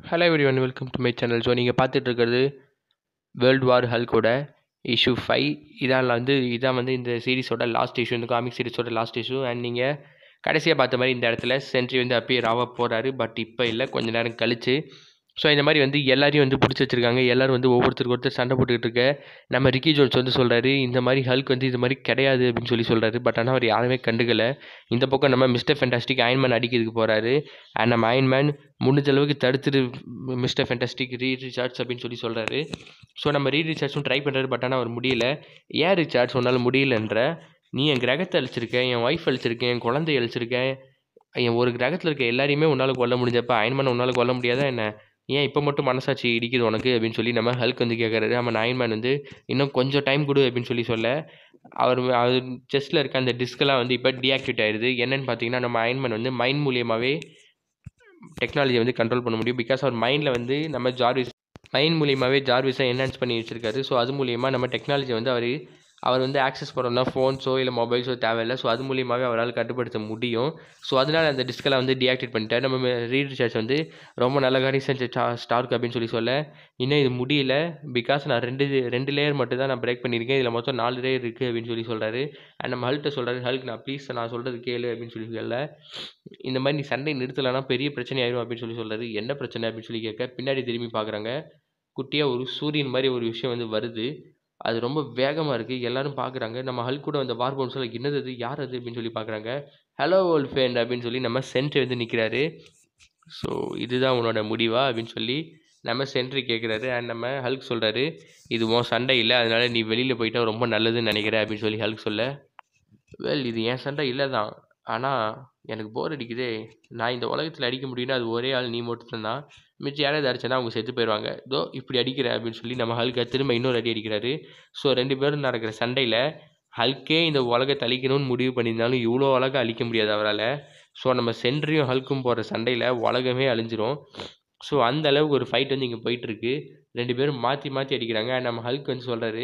hello everyone welcome to my channel so நீங்கள் பார்த்துட்டு இருக்கிறது வேர்ல்டு வார் ஹல்கோட இஷ்யூ ஃபைவ் இதான் வந்து இதான் வந்து இந்த சீரிஸோட லாஸ்ட் இஷ்யூ இந்த காமிக் சீரிஸோட லாஸ்ட் இஷ்யூ அண்ட் நீங்கள் கடைசியாக பார்த்த மாதிரி இந்த இடத்துல சென்ட்ரி வந்து அப்பியர் ஆக போகிறாரு பட் இப்போ இல்லை கொஞ்ச நேரம் கழிச்சு ஸோ இந்த மாதிரி வந்து எல்லாரையும் வந்து பிடிச்சி வச்சிருக்காங்க எல்லாரும் வந்து ஒவ்வொருத்தருக்கு ஒருத்தர் சண்டை போட்டுக்கிட்டு இருக்க நம்ம ரிக்கி ஜோன்ஸ் வந்து சொல்கிறாரு இந்த மாதிரி ஹல்க் வந்து இது மாதிரி கிடையாது அப்படின்னு சொல்லி சொல்கிறாரு பட் ஆனால் அவர் யாருமே கண்டுக்கல இந்த பக்கம் நம்ம மிஸ்டர் ஃபென்டாஸ்டிக் அயன்மேன் அடிக்கிறதுக்கு போகிறாரு அண்ட் நம்ம அயன்மேன் முடிஞ்ச அளவுக்கு தடுத்துட்டு மிஸ்டர் ஃபென்டாஸ்டிக் ரீ ரீசார்ஜ் அப்படின்னு சொல்லி சொல்கிறாரு ஸோ நம்ம ரீ ரீசார்ஜும் ட்ரை பண்ணுறாரு பட் ஆனால் அவர் முடியல ஏன் ரீசார்ஜ் உன்னால் முடியலன்ற நீ என் கிரகத்தை அழிச்சிருக்க என் ஒய்ஃப் அழிச்சிருக்கேன் என் குழந்தைய அழிச்சிருக்கேன் என் ஒரு கிரகத்தில் இருக்க எல்லாரையுமே உன்னால் கொல்ல முடிஞ்சப்ப அயன்மேன் உன்னால் கொல்ல முடியாதா என்ன ஏன் இப்போ மட்டும் மனசாட்சி இடிக்குது உனக்கு அப்படின்னு சொல்லி நம்ம ஹல்க் வந்து கேட்குறாரு நம்ம அயன்மேன் வந்து இன்னும் கொஞ்சம் டைம் கொடு அப்படின்னு சொல்லி சொல்ல அவர் அவர் செஸ்ட்டில் இருக்க அந்த டிஸ்கெல்லாம் வந்து இப்போ டீஆக்டிவேட் ஆயிடுது என்னன்னு பார்த்தீங்கன்னா நம்ம அயன்மேன் வந்து மைண்ட் மூலியமாகவே டெக்னாலஜியை வந்து கண்ட்ரோல் பண்ண முடியும் பிகாஸ் அவர் மைண்டில் வந்து நம்ம ஜார்விஸ் மைண்ட் மூலியமாகவே ஜார்விஸை என்ஹான்ஸ் பண்ணி வச்சிருக்காரு ஸோ அது மூலியமாக நம்ம டெக்னாலஜி வந்து அவர் அவர் வந்து ஆக்சஸ் பண்ணணும்னா ஃபோன்ஸோ இல்லை மொபைல்ஸோ தேவையில்லை ஸோ அது மூலியமாகவே அவரால் கட்டுப்படுத்த முடியும் ஸோ அதனால் அந்த டிஸ்கெல்லாம் வந்து டீஆக்டிவேட் பண்ணிட்டார் நம்ம ரீட் ரிசார்ஜ் வந்து ரொம்ப நல்ல காரியம் செஞ்ச ஸ்டார்க் அப்படின்னு சொல்லி சொல்ல இன்னும் இது முடியல பிகாஸ் நான் ரெண்டு ரெண்டு லேயர் மட்டும் தான் நான் பிரேக் பண்ணியிருக்கேன் இதில் மொத்தம் நாலு லேயர் இருக்குது அப்படின்னு சொல்லி சொல்கிறாரு அண்ட் நம்ம ஹல்கிட்ட சொல்கிறாரு ஹல்க் நான் ப்ளீஸ் நான் சொல்கிறது கேளு அப்படின்னு சொல்லி சொல்ல இந்த மாதிரி நீ சண்டை நிறுத்தலைன்னா பெரிய பிரச்சனை ஆயிரும் அப்படின்னு சொல்லி சொல்கிறாரு என்ன பிரச்சனை அப்படின்னு சொல்லி கேட்க பின்னாடி திரும்பி பார்க்குறாங்க குட்டியாக ஒரு சூரியன் மாதிரி ஒரு விஷயம் வந்து வருது அது ரொம்ப வேகமாக இருக்குது எல்லாரும் பார்க்குறாங்க நம்ம ஹல்க் கூட அந்த வார் பவுன்ஸில் என்னது அது யார் அது அப்படின்னு சொல்லி பார்க்குறாங்க ஹலோ ஓல்ட் ஃப்ரெண்ட் அப்படின்னு சொல்லி நம்ம சென்ட்ரி வந்து நிற்கிறாரு ஸோ இதுதான் உன்னோட முடிவா அப்படின்னு சொல்லி நம்ம சென்ட்ரி கேட்குறாரு அண்ட் நம்ம ஹல்க் சொல்கிறாரு இது உன் சண்டை இல்லை அதனால நீ வெளியில் போயிட்டா ரொம்ப நல்லதுன்னு நினைக்கிற அப்படின்னு சொல்லி ஹல்க் சொல்ல வெல் இது என் சண்டை இல்லை தான் ஆனால் எனக்கு போர் அடிக்குதே நான் இந்த உலகத்தில் அடிக்க முடியும்னா அது ஒரே ஆள் நீ மட்டும் தான் மிச்சம் யாராவது அடிச்சேன்னா அவங்க செத்து போயிடுவாங்க இதோ இப்படி அடிக்கிற அப்படின்னு சொல்லி நம்ம ஹல்கை திரும்ப இன்னொரு அடி அடிக்கிறாரு ஸோ ரெண்டு பேரும் நடக்கிற சண்டையில் ஹல்கே இந்த உலகத்தை அழிக்கணும்னு முடிவு பண்ணியிருந்தாலும் இவ்வளோ உலகம் அழிக்க முடியாது அவரால் ஸோ நம்ம சென்ட்ரியும் ஹல்க்கும் போகிற சண்டையில் உலகமே அழிஞ்சிரும் ஸோ அந்த அளவுக்கு ஒரு ஃபைட் வந்து இங்கே போயிட்டுருக்கு ரெண்டு பேரும் மாற்றி மாற்றி அடிக்கிறாங்க நம்ம ஹல்க் வந்து சொல்கிறாரு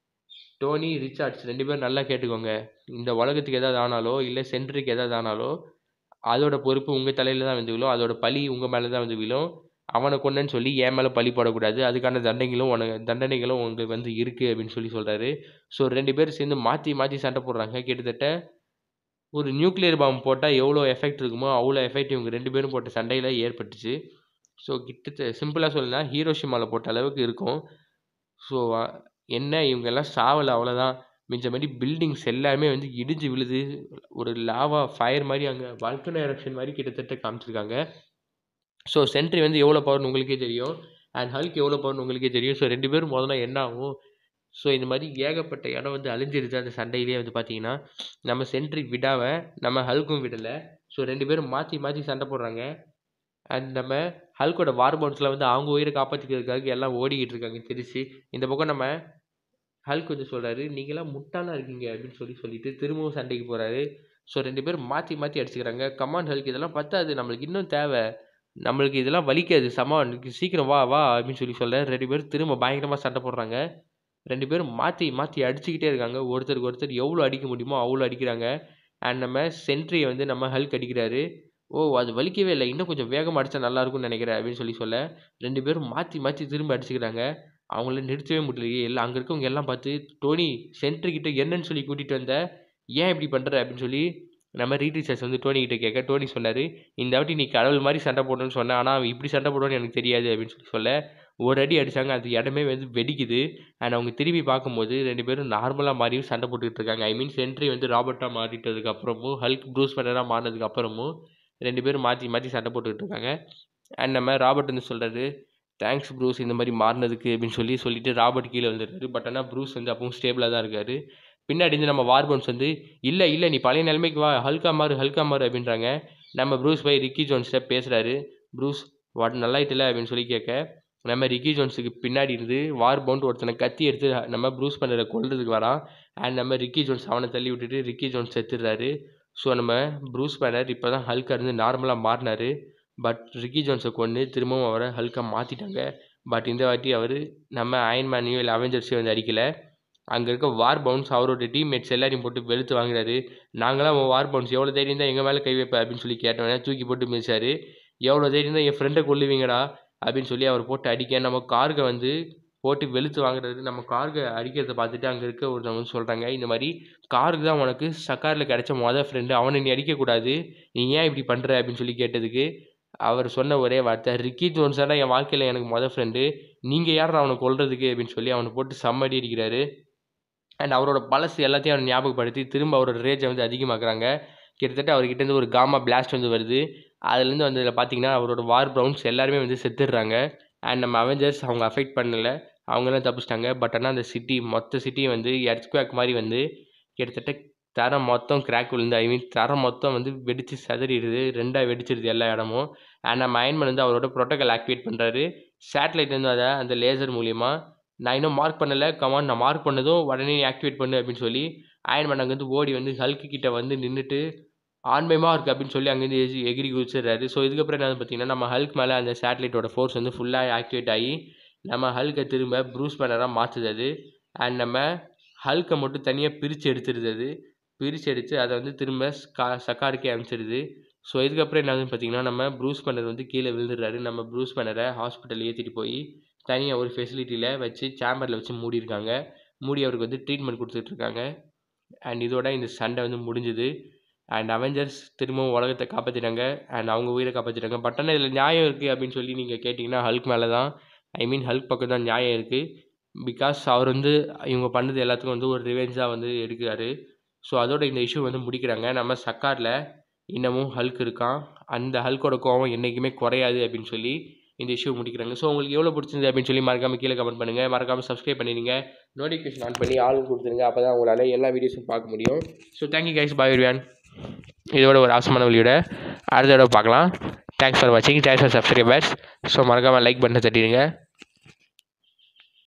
டோனி ரிச்சார்ட்ஸ் ரெண்டு பேரும் நல்லா கேட்டுக்கோங்க இந்த உலகத்துக்கு எதாவது ஆனாலோ இல்லை சென்ட்ருக்கு எதாவது ஆனாலோ அதோட பொறுப்பு உங்கள் தலையில் தான் வந்து விழும் அதோட பழி உங்கள் மேலே தான் வந்து விழும் அவனை கொண்டேன்னு சொல்லி என் மேலே பழி போடக்கூடாது அதுக்கான தண்டனைகளும் உனக்கு தண்டனைகளும் உங்களுக்கு வந்து இருக்குது அப்படின்னு சொல்லி சொல்கிறாரு ஸோ ரெண்டு பேரும் சேர்ந்து மாற்றி மாற்றி சண்டை போடுறாங்க கிட்டத்தட்ட ஒரு நியூக்ளியர் பாம்பு போட்டால் எவ்வளோ எஃபெக்ட் இருக்குமோ அவ்வளோ எஃபெக்ட் இவங்க ரெண்டு பேரும் போட்ட சண்டையில் ஏற்பட்டுச்சு ஸோ கிட்டத்தட்ட சிம்பிளாக சொல்லலாம் ஹீரோஷிமாவில் போட்ட அளவுக்கு இருக்கும் ஸோ என்ன இவங்க எல்லாம் சாவலை அவ்வளோதான் மிச்சபடி பில்டிங்ஸ் எல்லாமே வந்து இடிஞ்சு விழுது ஒரு லாவா ஃபயர் மாதிரி அங்கே வால்கனோ எரப்ஷன் மாதிரி கிட்டத்தட்ட காமிச்சிருக்காங்க ஸோ சென்ட்ரி வந்து எவ்வளோ பவர்னு உங்களுக்கே தெரியும் அண்ட் ஹல்க் எவ்வளோ பவர்னு உங்களுக்கே தெரியும் ஸோ ரெண்டு பேரும் முதல்ல என்ன ஆகும் ஸோ இந்த மாதிரி ஏகப்பட்ட இடம் வந்து அழிஞ்சிருச்சு அந்த சண்டையிலே வந்து பார்த்தீங்கன்னா நம்ம சென்ட்ரி விடாம நம்ம ஹல்க்கும் விடலை ஸோ ரெண்டு பேரும் மாற்றி மாற்றி சண்டை போடுறாங்க அண்ட் நம்ம ஹல்கோட வார் பவுன்ஸில் வந்து அவங்க உயிரை காப்பாற்றிக்கிறதுக்காக எல்லாம் ஓடிக்கிட்டு இருக்காங்க திருச்சி இந்த பக்கம் நம்ம ஹல்க் வந்து சொல்கிறாரு நீங்களாம் முட்டாளாக இருக்கீங்க அப்படின்னு சொல்லி சொல்லிட்டு திரும்பவும் சண்டைக்கு போகிறாரு ஸோ ரெண்டு பேரும் மாற்றி மாற்றி அடிச்சுக்கிறாங்க கமான் ஹல்க் இதெல்லாம் பத்தாது நம்மளுக்கு இன்னும் தேவை நம்மளுக்கு இதெல்லாம் வலிக்காது சமான் சீக்கிரம் வா வா அப்படின்னு சொல்லி சொல்ல ரெண்டு பேரும் திரும்ப பயங்கரமாக சண்டை போடுறாங்க ரெண்டு பேரும் மாற்றி மாற்றி அடிச்சுக்கிட்டே இருக்காங்க ஒருத்தருக்கு ஒருத்தர் எவ்வளோ அடிக்க முடியுமோ அவ்வளோ அடிக்கிறாங்க அண்ட் நம்ம சென்ட்ரியை வந்து நம்ம ஹல்க் அடிக்கிறாரு ஓ அது வலிக்கவே இல்லை இன்னும் கொஞ்சம் வேகமாக அடித்தா நல்லாயிருக்கும்னு நினைக்கிறேன் அப்படின்னு சொல்லி சொல்ல ரெண்டு பேரும் மாற்றி மாற்றி திரும்ப அடிச்சுக்கிறாங்க அவங்கள நிறுத்தவே முடியலையே எல்லாம் அங்கே இருக்கவங்க எல்லாம் பார்த்து டோனி சென்ட்ரிக்கிட்ட என்னன்னு சொல்லி கூட்டிகிட்டு வந்த ஏன் இப்படி பண்ணுற அப்படின்னு சொல்லி நம்ம ரீடீச்சர்ஸ் வந்து டோனி கிட்ட கேட்க டோனி சொன்னார் இந்த வாட்டி நீ கடவுள் மாதிரி சண்டை போடணும்னு சொன்னேன் ஆனால் அவன் இப்படி சண்டை போடுவான்னு எனக்கு தெரியாது அப்படின்னு சொல்லி சொல்ல ஒரு அடி அடித்தாங்க அந்த இடமே வந்து வெடிக்குது அண்ட் அவங்க திரும்பி பார்க்கும்போது ரெண்டு பேரும் நார்மலாக மாறி சண்டை போட்டுக்கிட்டு இருக்காங்க ஐ மீன் சென்ட்ரி வந்து ராபர்ட்டாக மாறிட்டதுக்கு அப்புறமும் ஹல்க் ப்ரூஸ் பண்ணராக மாறினதுக்கு அப்புறமும் ரெண்டு பேரும் மாற்றி மாற்றி சண்டை போட்டுக்கிட்டு இருக்காங்க அண்ட் நம்ம ராபர்ட் வந்து சொல்கிறாரு தேங்க்ஸ் ப்ரூஸ் இந்த மாதிரி மாறினதுக்கு அப்படின்னு சொல்லி சொல்லிட்டு ராபர்ட் கீழே வந்துருக்காரு பட் ஆனால் ப்ரூஸ் வந்து அப்பவும் ஸ்டேபிளாக தான் இருக்கார் பின்னாடி இருந்து நம்ம வார்பன்ஸ் வந்து இல்லை இல்லை நீ பழைய நிலைமைக்கு வா ஹல்கா மாறு ஹல்கா மாறு அப்படின்றாங்க நம்ம ப்ரூஸ் போய் ரிக்கி ஜோன்ஸ்கிட்ட பேசுகிறாரு ப்ரூஸ் வாட் நல்லாயிட்டில்ல அப்படின்னு சொல்லி கேட்க நம்ம ரிக்கி ஜோன்ஸுக்கு பின்னாடி இருந்து வார் பவுண்ட் ஒருத்தனை கத்தி எடுத்து நம்ம ப்ரூஸ் பண்ணரை கொல்றதுக்கு வரான் அண்ட் நம்ம ரிக்கி ஜோன்ஸ் அவனை தள்ளி விட்டுட்டு ரிக்கி ஜோன்ஸ் செத்துடுறாரு ஸோ நம்ம ப்ரூஸ் பேனர் இப்போ தான் ஹல்காக இருந்து நார்மலாக மாறினார் பட் ரிக்கி ஜோன்ஸை கொண்டு திரும்பவும் அவரை ஹல்காக மாற்றிட்டாங்க பட் இந்த வாட்டி அவர் நம்ம அயன்மேனையும் இல்லை அவெஞ்சர்ஸையும் வந்து அடிக்கலை அங்கே இருக்க வார் பவுன்ஸ் அவரோட டீம்மேட்ஸ் எல்லாரையும் போட்டு வெளுத்து வாங்குறாரு நாங்களாம் உன் வார் பவுன்ஸ் எவ்வளோ தைரியம் தான் எங்கள் மேலே கை வைப்ப அப்படின்னு சொல்லி கேட்டவனே தூக்கி போட்டு மிதிச்சாரு எவ்வளோ தைரியம் தான் என் ஃப்ரெண்டை கொல்லுவீங்கடா அப்படின்னு சொல்லி அவர் போட்டு அடிக்க நம்ம கார்கை வந்து போட்டு வெளுத்து வாங்குறது நம்ம கார்கை அடிக்கிறத பார்த்துட்டு அங்கே இருக்க ஒருத்தவங்க வந்து சொல்கிறாங்க இந்த மாதிரி காருக்கு தான் உனக்கு சக்காரில் கிடைச்ச மொதல் ஃப்ரெண்டு அவனை நீ அடிக்கக்கூடாது நீ ஏன் இப்படி பண்ணுற அப்படின்னு சொல்லி கேட்டதுக்கு அவர் சொன்ன ஒரே வார்த்தை ரிக்கி ஜோன்ஸாக தான் என் வாழ்க்கையில் எனக்கு மொதல் ஃப்ரெண்டு நீங்கள் யார் அவனை கொல்றதுக்கு அப்படின்னு சொல்லி அவனை போட்டு செம்மடி அடிக்கிறாரு அண்ட் அவரோட பழசு எல்லாத்தையும் அவர் ஞாபகப்படுத்தி திரும்ப அவரோட ரேஜை வந்து அதிகமாக்குறாங்க கிட்டத்தட்ட அவர்கிட்டேருந்து ஒரு காமா பிளாஸ்ட் வந்து வருது அதுலேருந்து வந்ததில் பார்த்தீங்கன்னா அவரோட வார் ப்ரௌன்ஸ் எல்லாருமே வந்து செத்துடுறாங்க அண்ட் நம்ம அவெஞ்சர்ஸ் அவங்க அஃபெக்ட் பண்ணல அவங்களாம் தப்பிச்சிட்டாங்க பட் ஆனால் அந்த சிட்டி மொத்த சிட்டியை வந்து எர்த்குவேக் மாதிரி வந்து கிட்டத்தட்ட தரம் மொத்தம் கிராக் விழுந்து ஐ மீன் தரம் மொத்தம் வந்து வெடித்து சிதறிடுது ரெண்டாக வெடிச்சிருது எல்லா இடமும் அண்ட் நம்ம அயன்மன் வந்து அவரோட ப்ரோட்டோக்கால் ஆக்டிவேட் பண்ணுறாரு சேட்டலைட் வந்து அதை அந்த லேசர் மூலியமாக நான் இன்னும் மார்க் பண்ணலை கமான் நான் மார்க் பண்ணதும் உடனே ஆக்டிவேட் பண்ணு அப்படின்னு சொல்லி அயன்மன் அங்கேருந்து ஓடி வந்து ஹல்க்கு கிட்ட வந்து நின்றுட்டு ஆன்மயமாக இருக்குது அப்படின்னு சொல்லி அங்கேருந்து எசி எகிரி குதிச்சிடுறாரு ஸோ இதுக்கப்புறம் என்ன பார்த்தீங்கன்னா நம்ம ஹல்க் மேலே அந்த சேட்டலைட்டோட ஃபோர்ஸ் வந்து ஃபுல்லாக ஆக்டிவேட் ஆகி நம்ம ஹல்கை திரும்ப ப்ரூஸ் பேனராக மாற்றுது அது அண்ட் நம்ம ஹல்கை மட்டும் தனியாக பிரித்து எடுத்துருது அது பிரித்து எடுத்து அதை வந்து திரும்ப ஸ்கா சக்காருக்கே அனுப்பிச்சிடுது ஸோ இதுக்கப்புறம் என்ன ஆகுதுன்னு பார்த்தீங்கன்னா நம்ம ப்ரூஸ் பேனர் வந்து கீழே விழுந்துடுறாரு நம்ம ப்ரூஸ் பேனரை ஹாஸ்பிட்டல் ஏற்றிட்டு போய் தனியாக ஒரு ஃபெசிலிட்டியில் வச்சு சேம்பரில் வச்சு மூடியிருக்காங்க மூடி அவருக்கு வந்து ட்ரீட்மெண்ட் கொடுத்துட்ருக்காங்க அண்ட் இதோட இந்த சண்டை வந்து முடிஞ்சுது அண்ட் அவெஞ்சர்ஸ் திரும்பவும் உலகத்தை காப்பாற்றிட்டாங்க அண்ட் அவங்க உயிரை காப்பாற்றிட்டாங்க பட் ஆனால் இதில் நியாயம் இருக்குது அப்படின்னு சொல்லி நீங்கள் கேட்டிங்கன்னா ஹல்க் மேலே தான் ஐ மீன் ஹல்க் பக்கம் தான் நியாயம் இருக்குது பிகாஸ் அவர் வந்து இவங்க பண்ணது எல்லாத்துக்கும் வந்து ஒரு ரிவெஞ்சாக வந்து எடுக்கிறாரு ஸோ அதோட இந்த இஷ்யூ வந்து முடிக்கிறாங்க நம்ம சக்காரில் இன்னமும் ஹல்க் இருக்கான் அந்த ஹல்கோட கோவம் என்றைக்குமே குறையாது அப்படின்னு சொல்லி இந்த இஷ்யூ முடிக்கிறாங்க ஸோ உங்களுக்கு எவ்வளோ பிடிச்சிருந்து அப்படின்னு சொல்லி மறக்காமல் கீழே கமெண்ட் பண்ணுங்கள் மறக்காமல் சப்ஸ்கிரைப் பண்ணிடுங்க நோட்டிஃபிகேஷன் ஆன் பண்ணி ஆள் கொடுத்துருங்க அப்போ தான் உங்களால் எல்லா வீடியோஸும் பார்க்க முடியும் ஸோ தேங்க்யூ கைஸ் பாய் வியான் இதோட ஒரு அவசரமான வீடியோட அடுத்த தடவை பார்க்கலாம் தேங்க்ஸ் ஃபார் வாட்சிங் தேங்க்ஸ் ஃபார் சப்ஸ்கிரைபர்ஸ் ஸோ மறக்காமல் லைக் பண்ண தட்டிடுங்க